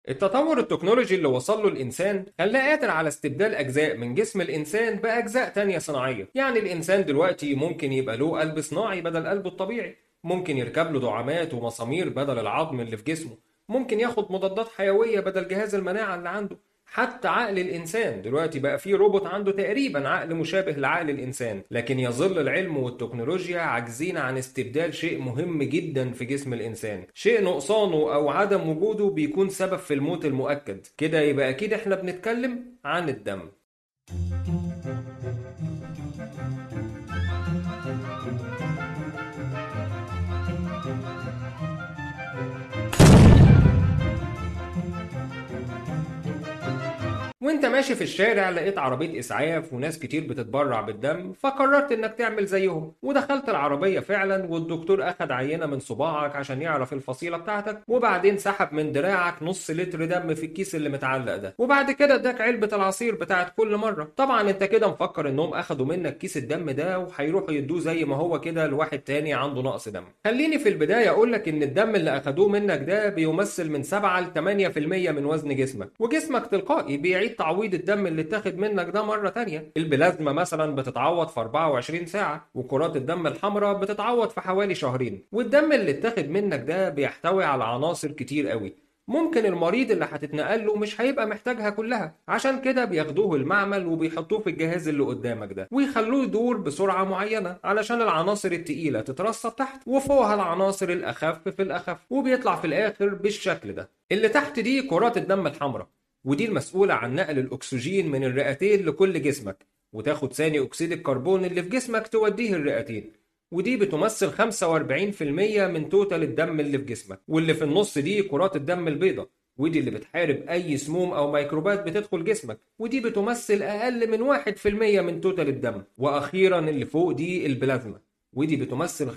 التطور التكنولوجي اللي وصل له الإنسان خلاه قادر على استبدال أجزاء من جسم الإنسان بأجزاء تانية صناعية يعني الإنسان دلوقتي ممكن يبقى له قلب صناعي بدل قلبه الطبيعي ممكن يركب له دعامات ومسامير بدل العظم اللي في جسمه ممكن ياخد مضادات حيوية بدل جهاز المناعة اللي عنده حتى عقل الإنسان دلوقتي بقى فيه روبوت عنده تقريبا عقل مشابه لعقل الإنسان لكن يظل العلم والتكنولوجيا عاجزين عن استبدال شيء مهم جدا في جسم الإنسان شيء نقصانه أو عدم وجوده بيكون سبب في الموت المؤكد كده يبقى أكيد إحنا بنتكلم عن الدم وانت ماشي في الشارع لقيت عربية إسعاف وناس كتير بتتبرع بالدم فقررت إنك تعمل زيهم ودخلت العربية فعلا والدكتور أخد عينة من صباعك عشان يعرف الفصيلة بتاعتك وبعدين سحب من دراعك نص لتر دم في الكيس اللي متعلق ده وبعد كده اداك علبة العصير بتاعت كل مرة طبعا انت كده مفكر إنهم أخدوا منك كيس الدم ده وهيروحوا يدوه زي ما هو كده لواحد تاني عنده نقص دم خليني في البداية أقولك إن الدم اللي أخدوه منك ده بيمثل من 7 ل 8% من وزن جسمك وجسمك تلقائي بيعيد تعويض الدم اللي اتاخد منك ده مرة تانية البلازما مثلا بتتعوض في 24 ساعة وكرات الدم الحمراء بتتعوض في حوالي شهرين والدم اللي اتاخد منك ده بيحتوي على عناصر كتير قوي ممكن المريض اللي هتتنقل له مش هيبقى محتاجها كلها عشان كده بياخدوه المعمل وبيحطوه في الجهاز اللي قدامك ده ويخلوه يدور بسرعة معينة علشان العناصر التقيلة تترسب تحت وفوقها العناصر الأخف في الأخف وبيطلع في الآخر بالشكل ده اللي تحت دي كرات الدم الحمراء ودي المسؤولة عن نقل الأكسجين من الرئتين لكل جسمك وتاخد ثاني أكسيد الكربون اللي في جسمك توديه الرئتين ودي بتمثل 45% من توتال الدم اللي في جسمك واللي في النص دي كرات الدم البيضاء ودي اللي بتحارب أي سموم أو ميكروبات بتدخل جسمك ودي بتمثل أقل من 1% من توتال الدم وأخيرا اللي فوق دي البلازما ودي بتمثل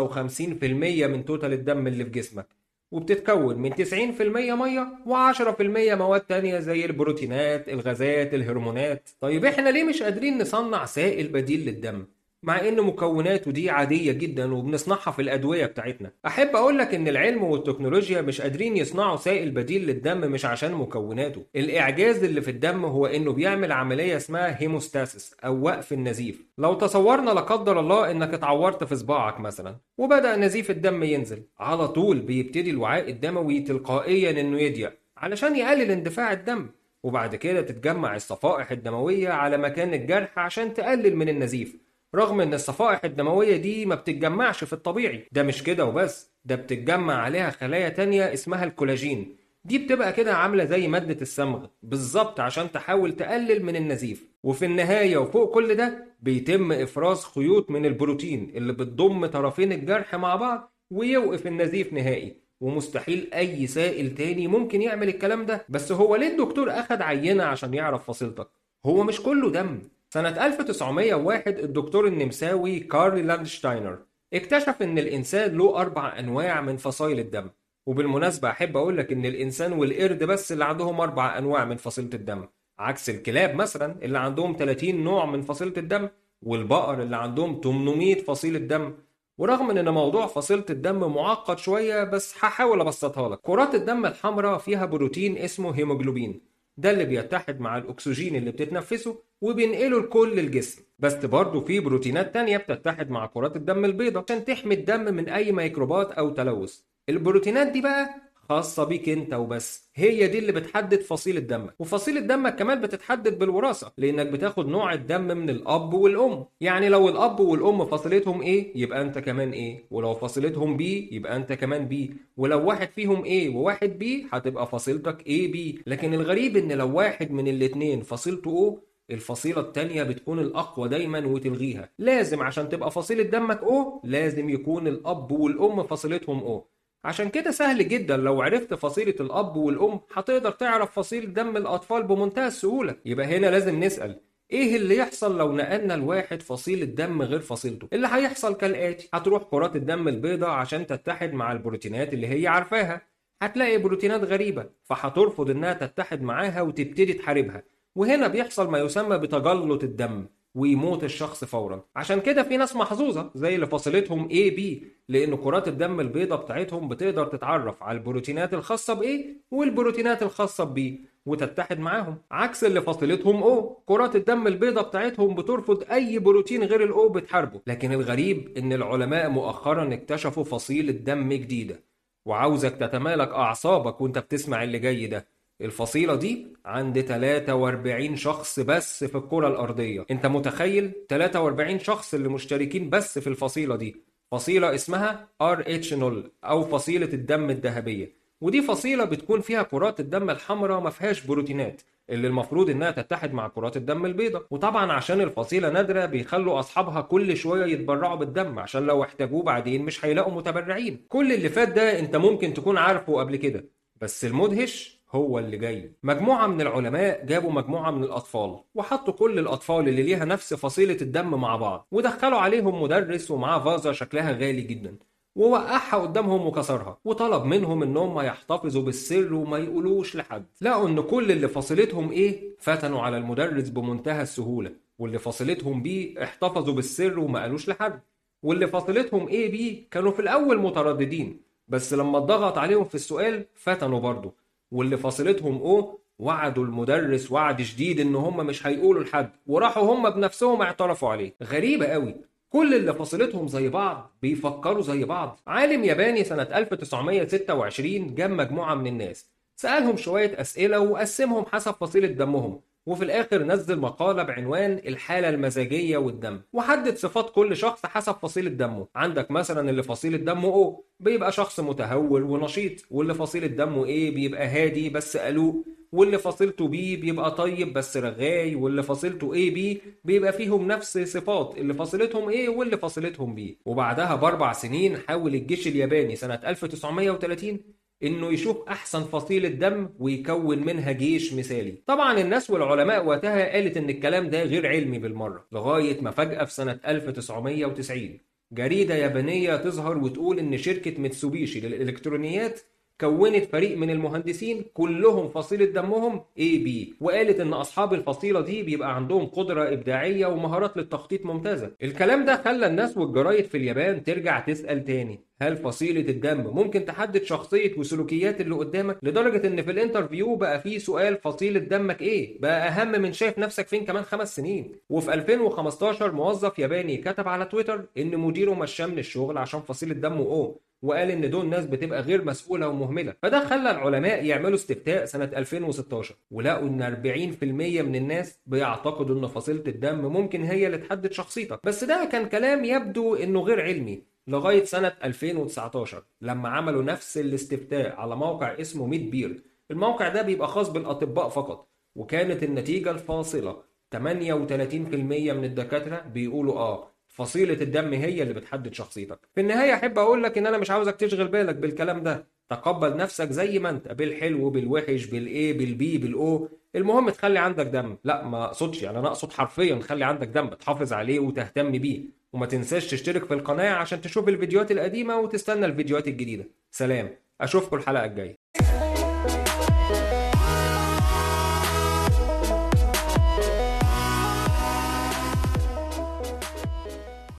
55% من توتال الدم اللي في جسمك وبتتكون من 90% ميه و10% مواد تانية زي البروتينات الغازات الهرمونات طيب احنا ليه مش قادرين نصنع سائل بديل للدم مع ان مكوناته دي عادية جدا وبنصنعها في الادوية بتاعتنا احب اقولك ان العلم والتكنولوجيا مش قادرين يصنعوا سائل بديل للدم مش عشان مكوناته الاعجاز اللي في الدم هو انه بيعمل عملية اسمها هيموستاسيس او وقف النزيف لو تصورنا لا قدر الله انك اتعورت في صباعك مثلا وبدأ نزيف الدم ينزل على طول بيبتدي الوعاء الدموي تلقائيا انه يضيق علشان يقلل اندفاع الدم وبعد كده تتجمع الصفائح الدموية على مكان الجرح عشان تقلل من النزيف رغم ان الصفائح الدموية دي ما بتتجمعش في الطبيعي ده مش كده وبس ده بتتجمع عليها خلايا تانية اسمها الكولاجين دي بتبقى كده عاملة زي مادة الصمغ بالظبط عشان تحاول تقلل من النزيف وفي النهاية وفوق كل ده بيتم إفراز خيوط من البروتين اللي بتضم طرفين الجرح مع بعض ويوقف النزيف نهائي ومستحيل أي سائل تاني ممكن يعمل الكلام ده بس هو ليه الدكتور أخد عينة عشان يعرف فصيلتك هو مش كله دم سنة 1901 الدكتور النمساوي كارل لاندشتاينر اكتشف ان الانسان له اربع انواع من فصائل الدم وبالمناسبة احب اقولك ان الانسان والقرد بس اللي عندهم اربع انواع من فصيلة الدم عكس الكلاب مثلا اللي عندهم 30 نوع من فصيلة الدم والبقر اللي عندهم 800 فصيلة دم ورغم ان موضوع فصيلة الدم معقد شوية بس هحاول ابسطها لك كرات الدم الحمراء فيها بروتين اسمه هيموجلوبين ده اللي بيتحد مع الأكسجين اللي بتتنفسه وبينقله لكل الجسم بس برضه في بروتينات تانية بتتحد مع كرات الدم البيضاء عشان تحمي الدم من أي ميكروبات أو تلوث البروتينات دي بقى خاصة بيك انت وبس هي دي اللي بتحدد فصيلة دمك وفصيلة دمك كمان بتتحدد بالوراثة لانك بتاخد نوع الدم من الاب والام يعني لو الاب والام فصيلتهم ايه يبقى انت كمان ايه ولو فصيلتهم بي يبقى انت كمان بي ولو واحد فيهم ايه وواحد بي هتبقى فصيلتك ايه بي لكن الغريب ان لو واحد من الاتنين فصيلته او الفصيلة التانية بتكون الأقوى دايما وتلغيها لازم عشان تبقى فصيلة دمك أو لازم يكون الأب والأم فصيلتهم أو عشان كده سهل جدا لو عرفت فصيلة الأب والأم هتقدر تعرف فصيلة دم الأطفال بمنتهى السهولة يبقى هنا لازم نسأل ايه اللي يحصل لو نقلنا الواحد فصيلة دم غير فصيلته اللي هيحصل كالآتي هتروح كرات الدم البيضاء عشان تتحد مع البروتينات اللي هي عارفاها هتلاقي بروتينات غريبة فهترفض انها تتحد معاها وتبتدي تحاربها وهنا بيحصل ما يسمى بتجلط الدم ويموت الشخص فورا عشان كده في ناس محظوظة زي اللي فصيلتهم A B لأن كرات الدم البيضاء بتاعتهم بتقدر تتعرف على البروتينات الخاصة ب A والبروتينات الخاصة ب B وتتحد معاهم عكس اللي فصيلتهم O كرات الدم البيضاء بتاعتهم بترفض أي بروتين غير الأو بتحاربه لكن الغريب إن العلماء مؤخرا اكتشفوا فصيلة دم جديدة وعاوزك تتمالك أعصابك وانت بتسمع اللي جاي ده الفصيلة دي عند 43 شخص بس في الكرة الأرضية انت متخيل 43 شخص اللي مشتركين بس في الفصيلة دي فصيلة اسمها RH0 أو فصيلة الدم الذهبية ودي فصيلة بتكون فيها كرات الدم الحمراء ما فيهاش بروتينات اللي المفروض انها تتحد مع كرات الدم البيضاء وطبعا عشان الفصيلة نادرة بيخلوا اصحابها كل شوية يتبرعوا بالدم عشان لو احتاجوه بعدين مش هيلاقوا متبرعين كل اللي فات ده انت ممكن تكون عارفه قبل كده بس المدهش هو اللي جاي مجموعة من العلماء جابوا مجموعة من الأطفال وحطوا كل الأطفال اللي ليها نفس فصيلة الدم مع بعض ودخلوا عليهم مدرس ومعاه فازة شكلها غالي جدا ووقعها قدامهم وكسرها وطلب منهم انهم يحتفظوا بالسر وما يقولوش لحد لقوا ان كل اللي فصيلتهم ايه فتنوا على المدرس بمنتهى السهولة واللي فصيلتهم بيه احتفظوا بالسر وما قالوش لحد واللي فصيلتهم ايه بيه كانوا في الاول مترددين بس لما اتضغط عليهم في السؤال فتنوا برضه واللي فصيلتهم او وعدوا المدرس وعد شديد ان هم مش هيقولوا لحد وراحوا هم بنفسهم اعترفوا عليه غريبة قوي كل اللي فصيلتهم زي بعض بيفكروا زي بعض عالم ياباني سنة 1926 جاب مجموعة من الناس سألهم شوية أسئلة وقسمهم حسب فصيلة دمهم وفي الآخر نزل مقالة بعنوان الحالة المزاجية والدم وحدد صفات كل شخص حسب فصيلة دمه عندك مثلا اللي فصيلة دمه O بيبقى شخص متهور ونشيط واللي فصيلة دمه A بيبقى هادي بس قلوق واللي فصيلته بي بيبقى طيب بس رغاي واللي فصيلته اي بي بيبقى فيهم نفس صفات اللي فصيلتهم ايه واللي فصيلتهم بي وبعدها باربع سنين حاول الجيش الياباني سنة 1930 انه يشوف احسن فصيلة دم ويكون منها جيش مثالي طبعا الناس والعلماء وقتها قالت ان الكلام ده غير علمي بالمرة لغاية ما فجأة في سنة 1990 جريدة يابانية تظهر وتقول ان شركة ميتسوبيشي للالكترونيات كونت فريق من المهندسين كلهم فصيلة دمهم AB وقالت ان اصحاب الفصيلة دي بيبقى عندهم قدرة ابداعية ومهارات للتخطيط ممتازة الكلام ده خلى الناس والجرايد في اليابان ترجع تسأل تاني هل فصيلة الدم ممكن تحدد شخصية وسلوكيات اللي قدامك لدرجة ان في الانترفيو بقى فيه سؤال فصيلة دمك ايه بقى اهم من شايف نفسك فين كمان خمس سنين وفي 2015 موظف ياباني كتب على تويتر ان مديره مشاه من الشغل عشان فصيلة دمه او وقال ان دول ناس بتبقى غير مسؤوله ومهمله فده خلى العلماء يعملوا استفتاء سنه 2016 ولقوا ان 40% من الناس بيعتقدوا ان فصيله الدم ممكن هي اللي تحدد شخصيتك بس ده كان كلام يبدو انه غير علمي لغايه سنه 2019 لما عملوا نفس الاستفتاء على موقع اسمه ميد بير الموقع ده بيبقى خاص بالاطباء فقط وكانت النتيجه الفاصله 38% من الدكاتره بيقولوا اه فصيلة الدم هي اللي بتحدد شخصيتك في النهاية أحب أقول لك إن أنا مش عاوزك تشغل بالك بالكلام ده تقبل نفسك زي ما أنت بالحلو بالوحش بالإيه بالبي بالأو المهم تخلي عندك دم لا ما أقصدش يعني أنا أقصد حرفيا خلي عندك دم تحافظ عليه وتهتم بيه وما تنساش تشترك في القناة عشان تشوف الفيديوهات القديمة وتستنى الفيديوهات الجديدة سلام أشوفكم الحلقة الجاية